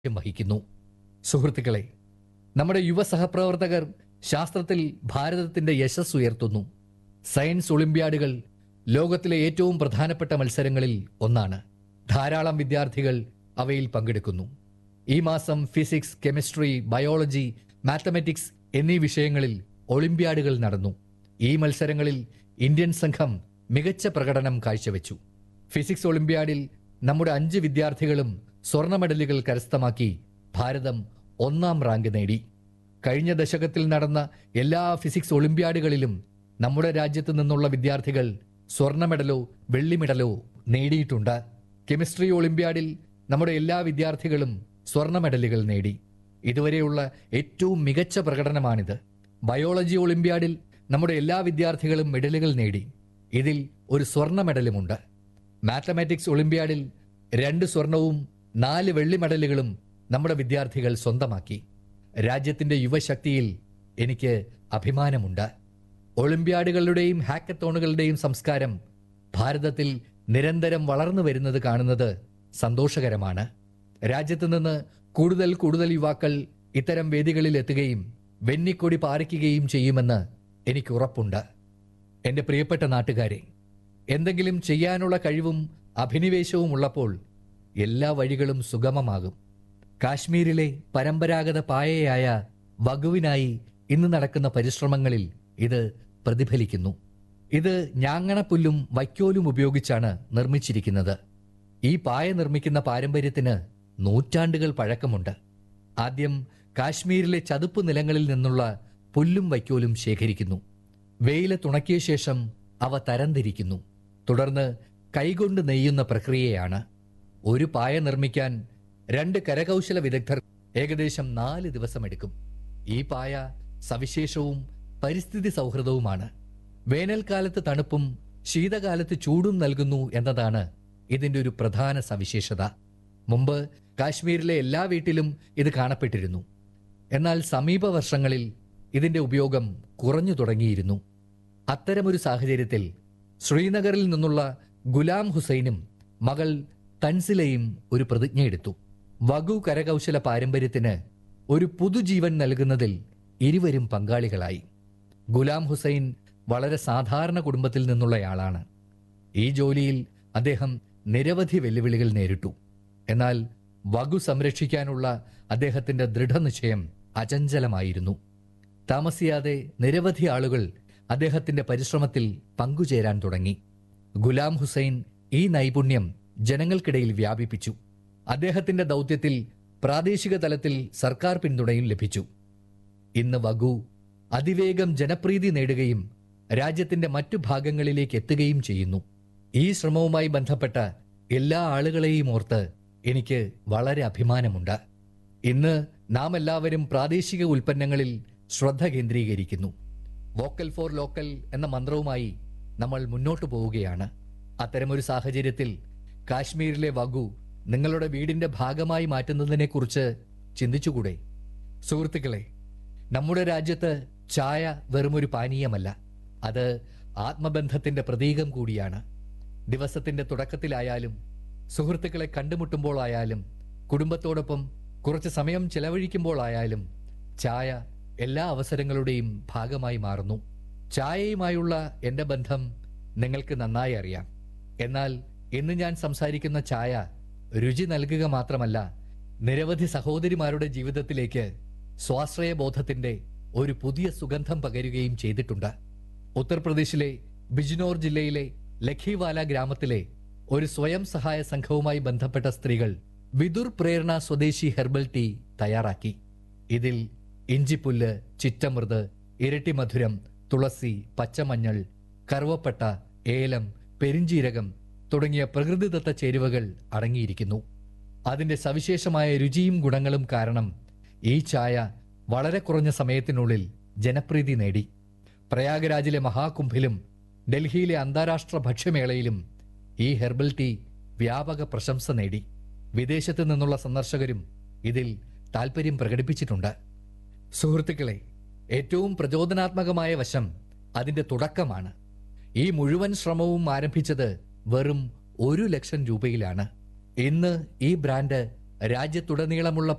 സാക്ഷ്യം വഹിക്കുന്നു സുഹൃത്തുക്കളെ നമ്മുടെ യുവ സഹപ്രവർത്തകർ ശാസ്ത്രത്തിൽ ഭാരതത്തിന്റെ യശസ് ഉയർത്തുന്നു സയൻസ് ഒളിമ്പ്യാഡുകൾ ലോകത്തിലെ ഏറ്റവും പ്രധാനപ്പെട്ട മത്സരങ്ങളിൽ ഒന്നാണ് ധാരാളം വിദ്യാർത്ഥികൾ അവയിൽ പങ്കെടുക്കുന്നു ഈ മാസം ഫിസിക്സ് കെമിസ്ട്രി ബയോളജി മാത്തമാറ്റിക്സ് എന്നീ വിഷയങ്ങളിൽ ഒളിമ്പ്യാഡുകൾ നടന്നു ഈ മത്സരങ്ങളിൽ ഇന്ത്യൻ സംഘം മികച്ച പ്രകടനം കാഴ്ചവെച്ചു ഫിസിക്സ് ഒളിമ്പ്യാഡിൽ നമ്മുടെ അഞ്ച് വിദ്യാർത്ഥികളും സ്വർണ്ണ മെഡലുകൾ കരസ്ഥമാക്കി ഭാരതം ഒന്നാം റാങ്ക് നേടി കഴിഞ്ഞ ദശകത്തിൽ നടന്ന എല്ലാ ഫിസിക്സ് ഒളിമ്പ്യാഡുകളിലും നമ്മുടെ രാജ്യത്ത് നിന്നുള്ള വിദ്യാർത്ഥികൾ സ്വർണ്ണ മെഡലോ വെള്ളി മെഡലോ നേടിയിട്ടുണ്ട് കെമിസ്ട്രി ഒളിമ്പ്യാഡിൽ നമ്മുടെ എല്ലാ വിദ്യാർത്ഥികളും സ്വർണ്ണ മെഡലുകൾ നേടി ഇതുവരെയുള്ള ഏറ്റവും മികച്ച പ്രകടനമാണിത് ബയോളജി ഒളിമ്പ്യാഡിൽ നമ്മുടെ എല്ലാ വിദ്യാർത്ഥികളും മെഡലുകൾ നേടി ഇതിൽ ഒരു സ്വർണ്ണ മെഡലുമുണ്ട് മാത്തമാറ്റിക്സ് ഒളിമ്പ്യാഡിൽ രണ്ട് സ്വർണവും നാല് വെള്ളി മെഡലുകളും നമ്മുടെ വിദ്യാർത്ഥികൾ സ്വന്തമാക്കി രാജ്യത്തിന്റെ യുവശക്തിയിൽ എനിക്ക് അഭിമാനമുണ്ട് ഒളിമ്പ്യാഡുകളുടെയും ഹാക്കത്തോണുകളുടെയും സംസ്കാരം ഭാരതത്തിൽ നിരന്തരം വളർന്നു വരുന്നത് കാണുന്നത് സന്തോഷകരമാണ് രാജ്യത്ത് നിന്ന് കൂടുതൽ കൂടുതൽ യുവാക്കൾ ഇത്തരം വേദികളിൽ എത്തുകയും വെന്നിക്കൊടി പാറിക്കുകയും ചെയ്യുമെന്ന് എനിക്ക് ഉറപ്പുണ്ട് എന്റെ പ്രിയപ്പെട്ട നാട്ടുകാരെ എന്തെങ്കിലും ചെയ്യാനുള്ള കഴിവും അഭിനിവേശവും ഉള്ളപ്പോൾ എല്ലാ വഴികളും സുഗമമാകും കാശ്മീരിലെ പരമ്പരാഗത പായയായ വകുവിനായി ഇന്ന് നടക്കുന്ന പരിശ്രമങ്ങളിൽ ഇത് പ്രതിഫലിക്കുന്നു ഇത് ഞാങ്ങണപ്പുല്ലും വൈക്കോലും ഉപയോഗിച്ചാണ് നിർമ്മിച്ചിരിക്കുന്നത് ഈ പായ നിർമ്മിക്കുന്ന പാരമ്പര്യത്തിന് നൂറ്റാണ്ടുകൾ പഴക്കമുണ്ട് ആദ്യം കാശ്മീരിലെ ചതുപ്പ് നിലങ്ങളിൽ നിന്നുള്ള പുല്ലും വൈക്കോലും ശേഖരിക്കുന്നു വെയിലത്തുണക്കിയ ശേഷം അവ തരംതിരിക്കുന്നു തുടർന്ന് കൈകൊണ്ട് നെയ്യുന്ന പ്രക്രിയയാണ് ഒരു പായ നിർമ്മിക്കാൻ രണ്ട് കരകൗശല വിദഗ്ധർ ഏകദേശം നാല് ദിവസമെടുക്കും ഈ പായ സവിശേഷവും പരിസ്ഥിതി സൗഹൃദവുമാണ് വേനൽക്കാലത്ത് തണുപ്പും ശീതകാലത്ത് ചൂടും നൽകുന്നു എന്നതാണ് ഇതിന്റെ ഒരു പ്രധാന സവിശേഷത മുമ്പ് കാശ്മീരിലെ എല്ലാ വീട്ടിലും ഇത് കാണപ്പെട്ടിരുന്നു എന്നാൽ സമീപ വർഷങ്ങളിൽ ഇതിന്റെ ഉപയോഗം കുറഞ്ഞു തുടങ്ങിയിരുന്നു അത്തരമൊരു സാഹചര്യത്തിൽ ശ്രീനഗറിൽ നിന്നുള്ള ഗുലാം ഹുസൈനും മകൾ തൻസിലയും ഒരു പ്രതിജ്ഞയെടുത്തു വഗു കരകൗശല പാരമ്പര്യത്തിന് ഒരു പുതുജീവൻ നൽകുന്നതിൽ ഇരുവരും പങ്കാളികളായി ഗുലാം ഹുസൈൻ വളരെ സാധാരണ കുടുംബത്തിൽ നിന്നുള്ളയാളാണ് ഈ ജോലിയിൽ അദ്ദേഹം നിരവധി വെല്ലുവിളികൾ നേരിട്ടു എന്നാൽ വഗു സംരക്ഷിക്കാനുള്ള അദ്ദേഹത്തിന്റെ ദൃഢനിശ്ചയം അചഞ്ചലമായിരുന്നു താമസിയാതെ നിരവധി ആളുകൾ അദ്ദേഹത്തിന്റെ പരിശ്രമത്തിൽ പങ്കുചേരാൻ തുടങ്ങി ഗുലാം ഹുസൈൻ ഈ നൈപുണ്യം ജനങ്ങൾക്കിടയിൽ വ്യാപിപ്പിച്ചു അദ്ദേഹത്തിന്റെ ദൗത്യത്തിൽ പ്രാദേശിക തലത്തിൽ സർക്കാർ പിന്തുണയും ലഭിച്ചു ഇന്ന് വഗു അതിവേഗം ജനപ്രീതി നേടുകയും രാജ്യത്തിന്റെ മറ്റു ഭാഗങ്ങളിലേക്ക് എത്തുകയും ചെയ്യുന്നു ഈ ശ്രമവുമായി ബന്ധപ്പെട്ട എല്ലാ ആളുകളെയും ഓർത്ത് എനിക്ക് വളരെ അഭിമാനമുണ്ട് ഇന്ന് നാം എല്ലാവരും പ്രാദേശിക ഉൽപ്പന്നങ്ങളിൽ ശ്രദ്ധ കേന്ദ്രീകരിക്കുന്നു വോക്കൽ ഫോർ ലോക്കൽ എന്ന മന്ത്രവുമായി നമ്മൾ മുന്നോട്ടു പോവുകയാണ് അത്തരമൊരു സാഹചര്യത്തിൽ കാശ്മീരിലെ വഗു നിങ്ങളുടെ വീടിന്റെ ഭാഗമായി മാറ്റുന്നതിനെക്കുറിച്ച് ചിന്തിച്ചുകൂടെ സുഹൃത്തുക്കളെ നമ്മുടെ രാജ്യത്ത് ചായ വെറുമൊരു പാനീയമല്ല അത് ആത്മബന്ധത്തിന്റെ പ്രതീകം കൂടിയാണ് ദിവസത്തിന്റെ തുടക്കത്തിലായാലും സുഹൃത്തുക്കളെ കണ്ടുമുട്ടുമ്പോഴായാലും കുടുംബത്തോടൊപ്പം കുറച്ച് സമയം ചെലവഴിക്കുമ്പോഴായാലും ചായ എല്ലാ അവസരങ്ങളുടെയും ഭാഗമായി മാറുന്നു ചായയുമായുള്ള എന്റെ ബന്ധം നിങ്ങൾക്ക് നന്നായി അറിയാം എന്നാൽ ഇന്ന് ഞാൻ സംസാരിക്കുന്ന ചായ രുചി നൽകുക മാത്രമല്ല നിരവധി സഹോദരിമാരുടെ ജീവിതത്തിലേക്ക് സ്വാശ്രയ ബോധത്തിന്റെ ഒരു പുതിയ സുഗന്ധം പകരുകയും ചെയ്തിട്ടുണ്ട് ഉത്തർപ്രദേശിലെ ബിജ്നോർ ജില്ലയിലെ ലഖിവാല ഗ്രാമത്തിലെ ഒരു സ്വയം സഹായ സംഘവുമായി ബന്ധപ്പെട്ട സ്ത്രീകൾ വിദുർ പ്രേരണ സ്വദേശി ഹെർബൽ ടീ തയ്യാറാക്കി ഇതിൽ ഇഞ്ചിപ്പുല്ല് ചിറ്റമൃത് ഇരട്ടി മധുരം തുളസി പച്ചമഞ്ഞൾ കറുവപ്പട്ട ഏലം പെരിഞ്ചീരകം തുടങ്ങിയ പ്രകൃതിദത്ത ചേരുവകൾ അടങ്ങിയിരിക്കുന്നു അതിന്റെ സവിശേഷമായ രുചിയും ഗുണങ്ങളും കാരണം ഈ ചായ വളരെ കുറഞ്ഞ സമയത്തിനുള്ളിൽ ജനപ്രീതി നേടി പ്രയാഗരാജിലെ മഹാകുംഭിലും ഡൽഹിയിലെ അന്താരാഷ്ട്ര ഭക്ഷ്യമേളയിലും ഈ ഹെർബൽ ടീ വ്യാപക പ്രശംസ നേടി വിദേശത്ത് നിന്നുള്ള സന്ദർശകരും ഇതിൽ താൽപ്പര്യം പ്രകടിപ്പിച്ചിട്ടുണ്ട് സുഹൃത്തുക്കളെ ഏറ്റവും പ്രചോദനാത്മകമായ വശം അതിന്റെ തുടക്കമാണ് ഈ മുഴുവൻ ശ്രമവും ആരംഭിച്ചത് വെറും ഒരു ലക്ഷം രൂപയിലാണ് ഇന്ന് ഈ ബ്രാൻഡ് രാജ്യത്തുടനീളമുള്ള